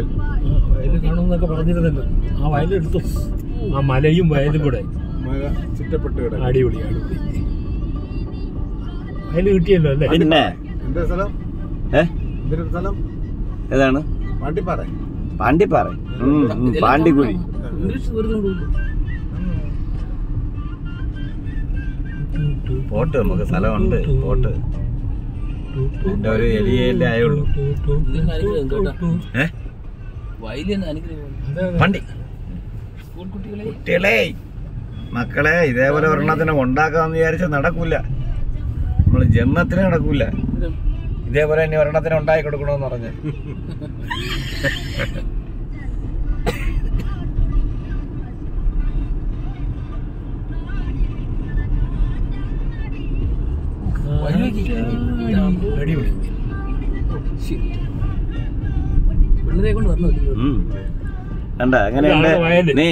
വയൽ വയല് കാണുമെന്നൊക്കെ പറഞ്ഞിരുന്നല്ലോ ആ വയലെടുത്തു ആ മലയും വയലും കൂടെ മഴ ചുറ്റപ്പെട്ട് കിടക്കും അടിപൊളി അടിപൊളി വയല് കിട്ടിയല്ലോ അല്ലേ പിന്നെ എന്റെ സ്ഥലം ഏ എന്തൊരു സ്ഥലം ഏതാണ് പാണ്ടിപ്പാറ പാണ്ടിപ്പാറ ഉം, ഉം, പാണ്ടിക്കുഴി പോട്ട് നമുക്ക് സ്ഥലമുണ്ട് പോട്ട് എന്റെ ഒരു എലിയല്ലേ ആയുള്ളൂ ഏ വയലിന്ന് അനുഗ്രഹം വണ്ടി സ്കൂൾ കുട്ടികളെ കുട്ടികളെ മക്കളെ ഇതേപോലെ ഒരെണ്ണത്തിനെ ഉണ്ടാക്കാന്ന് വിചാരിച്ച നടക്കൂല നമ്മള് ജന്മത്തിന് നടക്കൂല ഇതേപോലെ തന്നെ ഒരെണ്ണത്തിനെ ഉണ്ടാക്കി കൊടുക്കണമെന്ന് പറഞ്ഞ് അടിപൊളി പിള്ളേരെ കൊണ്ട് വരണോ ഉം. കണ്ട ഇതാണ് വയല്. എങ്ങനെയുണ്ട് നീ